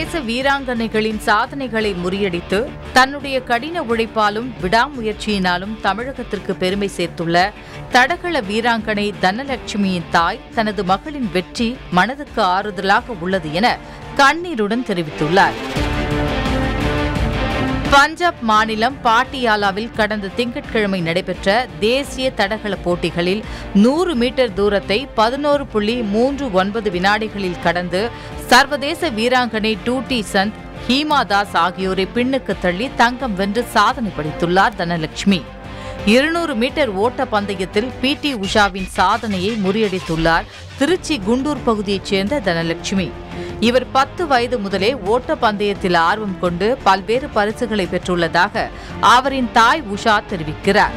சர்வதேச வீராங்கனைகளின் சாதனைகளை முறியடித்து தன்னுடைய கடின உழைப்பாலும் விடாமுயற்சியினாலும் தமிழகத்திற்கு பெருமை சேர்த்துள்ள தடகள வீராங்கனை தனலட்சுமியின் தாய் தனது மகளின் வெற்றி மனதுக்கு ஆறுதலாக உள்ளது என கண்ணீருடன் தெரிவித்துள்ளார் பஞ்சாப் மாநிலம் பாட்டியாலாவில் கடந்த திங்கட்கிழமை நடைபெற்ற தேசிய தடகள போட்டிகளில் நூறு மீட்டர் தூரத்தை பதினோரு புள்ளி மூன்று ஒன்பது வினாடிகளில் கடந்து சர்வதேச வீராங்கனை டூட்டி சந்த் ஹீமா தாஸ் ஆகியோரை பின்னுக்கு தள்ளி தங்கம் வென்று சாதனை படைத்துள்ளார் தனலட்சுமி இருநூறு மீட்டர் ஓட்ட பந்தயத்தில் பி டி உஷாவின் சாதனையை முறியடித்துள்ளார் திருச்சி குண்டூர் பகுதியைச் சேர்ந்த தனலட்சுமி இவர் பத்து வயது முதலே ஓட்ட பந்தயத்தில் ஆர்வம் கொண்டு பல்வேறு பரிசுகளை பெற்றுள்ளதாக அவரின் தாய் உஷா தெரிவிக்கிறார்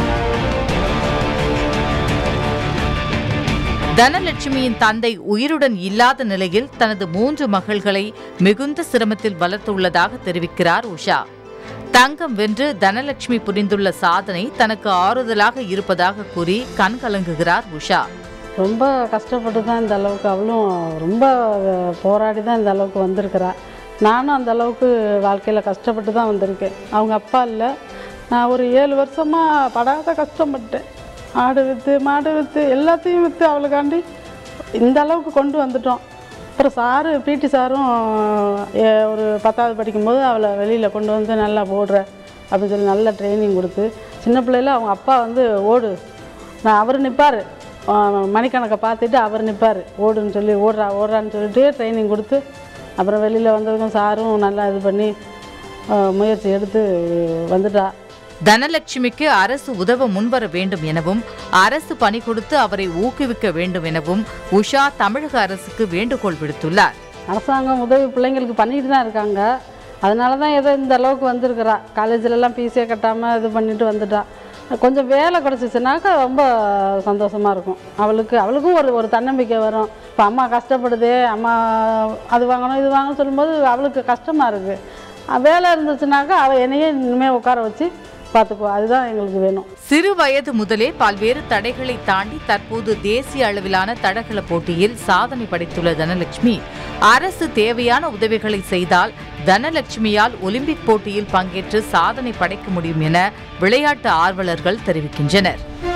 தனலட்சுமியின் தந்தை உயிருடன் இல்லாத நிலையில் தனது மூன்று மகள்களை மிகுந்த சிரமத்தில் வளர்த்துள்ளதாக தெரிவிக்கிறார் உஷா தங்கம் வென்று தனலட்சுமி புரிந்துள்ள சாதனை தனக்கு ஆறுதலாக இருப்பதாக கூறி கண்கலங்குகிறார் உஷா ரொம்ப கஷ்டப்பட்டு தான் இந்த அளவுக்கு அவளும் ரொம்ப போராடி தான் இந்த அளவுக்கு வந்திருக்கிறா நானும் அந்த அளவுக்கு வாழ்க்கையில் கஷ்டப்பட்டு தான் வந்திருக்கேன் அவங்க அப்பா இல்லை நான் ஒரு ஏழு வருஷமாக படாத கஷ்டப்பட்டேன் ஆடு விற்று மாடு விற்று எல்லாத்தையும் விற்று அவளுக்காண்டி இந்த அளவுக்கு கொண்டு வந்துட்டோம் அப்புறம் சாரு பிடி சாரும் ஏ- ஒரு பத்தாவது படிக்கும்போது அவளை வெளியில் கொண்டு வந்து நல்லா போடுற அப்படின்னு சொல்லி நல்ல ட்ரைனிங் கொடுத்து சின்ன பிள்ளையில அவங்க அப்பா வந்து ஓடு நான் அவர் நிற்பார் மணிக்கணக்கை பார்த்துட்டு அவர் நிற்பார் ஓடுன்னு சொல்லி ஓடுறா ஓடுறான்னு சொல்லிட்டு ட்ரைனிங் கொடுத்து அப்புறம் வெளியில் வந்ததுக்கும் சாரும் நல்லா இது பண்ணி ஆ, முயற்சி எடுத்து வந்துட்டா தனலட்சுமிக்கு அரசு உதவ முன்வர வேண்டும் எனவும் அரசு பணி கொடுத்து அவரை ஊக்குவிக்க வேண்டும் எனவும் உஷா தமிழக அரசுக்கு வேண்டுகோள் விடுத்துள்ளார் அரசாங்கம் உதவி பிள்ளைங்களுக்கு பண்ணிட்டு தான் இருக்காங்க அதனால தான் ஏதோ இந்த அளவுக்கு வந்திருக்கிறா காலேஜிலலாம் ஃபீஸே கட்டாமல் இது பண்ணிட்டு வந்துட்டா கொஞ்சம் வேலை கிடச்சிச்சுனாக்கா ரொம்ப சந்தோஷமாக இருக்கும் அவளுக்கு அவளுக்கும் ஒரு ஒரு தன்னம்பிக்கை வரும் இப்போ அம்மா கஷ்டப்படுதே அம்மா அது வாங்கணும் இது வாங்கணும் சொல்லும்போது அவளுக்கு கஷ்டமாக இருக்குது வேலை இருந்துச்சுனாக்கா அவள் என்னையே இனிமேல் உட்கார வச்சு பார்த்துக்குவா அதுதான் எங்களுக்கு வேணும் சிறு வயது முதலே பல்வேறு தடைகளை தாண்டி தற்போது தேசிய அளவிலான தடகள போட்டியில் சாதனை படைத்துள்ள தனலட்சுமி அரசு தேவையான உதவிகளை செய்தால் தனலட்சுமியால் ஒலிம்பிக் போட்டியில் பங்கேற்று சாதனை படைக்க முடியும் என விளையாட்டு ஆர்வலர்கள் தெரிவிக்கின்றனர்